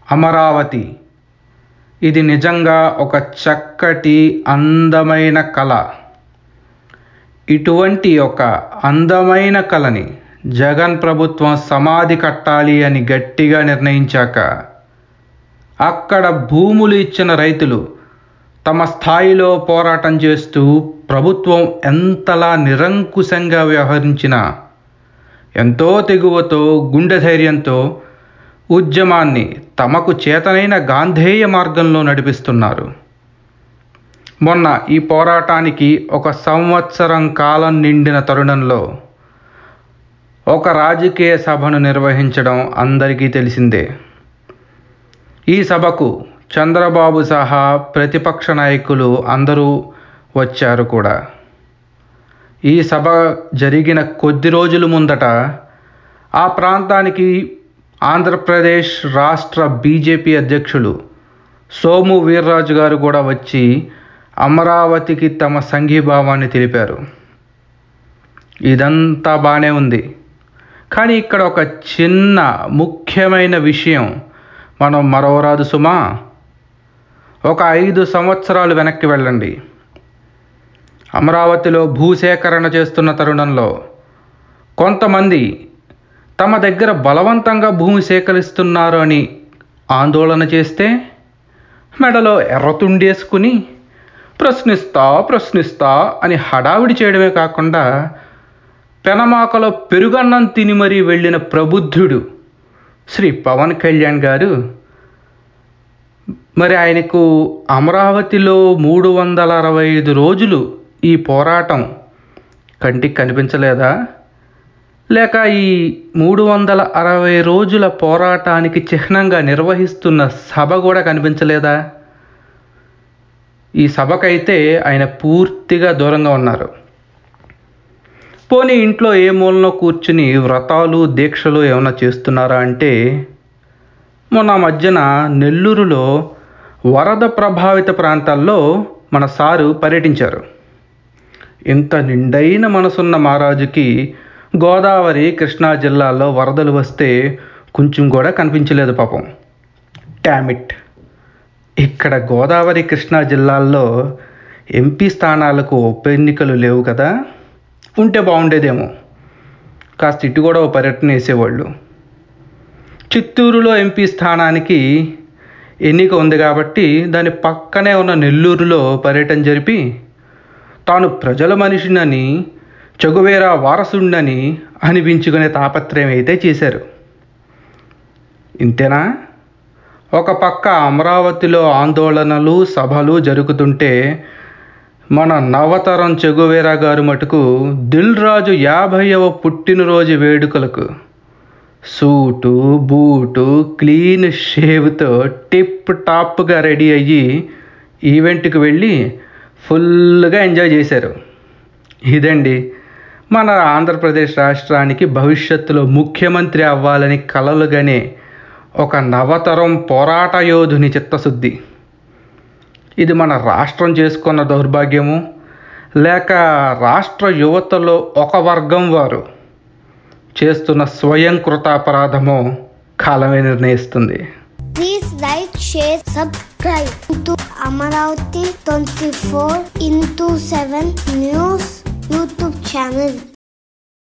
అమరావతి ఇది నిజంగా ఒక చక్కటి అందమైన కళ ఇటువంటి ఒక అందమైన కళని జగన్ ప్రభుత్వం సమాధి కట్టాలి అని గట్టిగా నిర్ణయించాక అక్కడ భూములు ఇచ్చిన రైతులు తమ స్థాయిలో పోరాటం చేస్తూ ప్రభుత్వం ఎంతలా నిరంకుశంగా వ్యవహరించినా ఎంతో తెగువతో గుండె ధైర్యంతో ఉద్యమాన్ని తమకు చేతనైన గాంధేయ మార్గంలో నడిపిస్తున్నారు మొన్న ఈ పోరాటానికి ఒక సంవత్సరం కాలం నిండిన తరుణంలో ఒక రాజకీయ సభను నిర్వహించడం అందరికీ తెలిసిందే ఈ సభకు చంద్రబాబు సహా ప్రతిపక్ష నాయకులు అందరూ వచ్చారు కూడా ఈ సభ జరిగిన కొద్ది రోజుల ముందట ఆ ప్రాంతానికి ఆంధ్రప్రదేశ్ రాష్ట్ర బీజేపీ అధ్యక్షులు సోము వీర్రాజు గారు కూడా వచ్చి అమరావతికి తమ సంఘీభావాన్ని తెలిపారు ఇదంతా బాగానే ఉంది కానీ ఇక్కడ ఒక చిన్న ముఖ్యమైన విషయం మనం మరవరాదు సుమా ఒక ఐదు సంవత్సరాలు వెనక్కి వెళ్ళండి అమరావతిలో భూసేకరణ చేస్తున్న తరుణంలో కొంతమంది తమ దగ్గర బలవంతంగా భూమి సేకరిస్తున్నారు అని ఆందోళన చేస్తే మెడలో ఎర్రతుండేసుకుని ప్రశ్నిస్తా ప్రశ్నిస్తా అని హడావిడి చేయడమే కాకుండా పెనమాకలో పెరుగన్నం తిని మరీ వెళ్ళిన ప్రబుద్ధుడు శ్రీ పవన్ కళ్యాణ్ గారు మరి ఆయనకు అమరావతిలో మూడు వందల అరవై ఐదు రోజులు ఈ పోరాటం కంటికి కనిపించలేదా లేక ఈ మూడు వందల అరవై రోజుల పోరాటానికి చిహ్నంగా నిర్వహిస్తున్న సభ కూడా కనిపించలేదా ఈ సభకైతే ఆయన పూర్తిగా దూరంగా ఉన్నారు పోనీ ఇంట్లో ఏ మూలలో కూర్చుని వ్రతాలు దీక్షలు ఏమైనా చేస్తున్నారా అంటే మొన్న మధ్యన నెల్లూరులో వరద ప్రభావిత ప్రాంతాల్లో మన సారు పర్యటించారు ఇంత నిండైన మనసున్న మహారాజుకి గోదావరి కృష్ణా జిల్లాల్లో వరదలు వస్తే కొంచెం కూడా కనిపించలేదు పాపం టామిట్ ఇక్కడ గోదావరి కృష్ణా జిల్లాల్లో ఎంపీ స్థానాలకు ఉప ఎన్నికలు లేవు కదా ఉంటే బాగుండేదేమో కాస్త ఇటు కూడా ఓ పర్యటన వేసేవాళ్ళు చిత్తూరులో ఎంపీ స్థానానికి ఎన్నిక ఉంది కాబట్టి దాని పక్కనే ఉన్న నెల్లూరులో పర్యటన జరిపి తాను ప్రజల మనిషినని చెగువేరా వారసుండని అనిపించుకునే తాపత్రయం అయితే చేశారు ఇంతేనా ఒక పక్క అమరావతిలో ఆందోళనలు సభలు జరుగుతుంటే మన నవతరం చెగువేరా గారు మటుకు దిల్ రాజు యాభైవ పుట్టినరోజు వేడుకలకు సూటు బూటు క్లీన్ షేవ్తో టిప్ టాప్గా రెడీ అయ్యి ఈవెంట్కి వెళ్ళి ఫుల్గా ఎంజాయ్ చేశారు ఇదండి మన ఆంధ్రప్రదేశ్ రాష్ట్రానికి భవిష్యత్తులో ముఖ్యమంత్రి అవ్వాలని కలలుగానే ఒక నవతరం పోరాట యోధుని చిత్తశుద్ధి ఇది మన రాష్ట్రం చేసుకున్న దౌర్భాగ్యము లేక రాష్ట్ర యువతలో ఒక వర్గం వారు చేస్తున్న స్వయం కృతాపరాధమో కాలమే నిర్ణయిస్తుంది Please like, share, subscribe to Amaravati 24 into 7 News YouTube channel.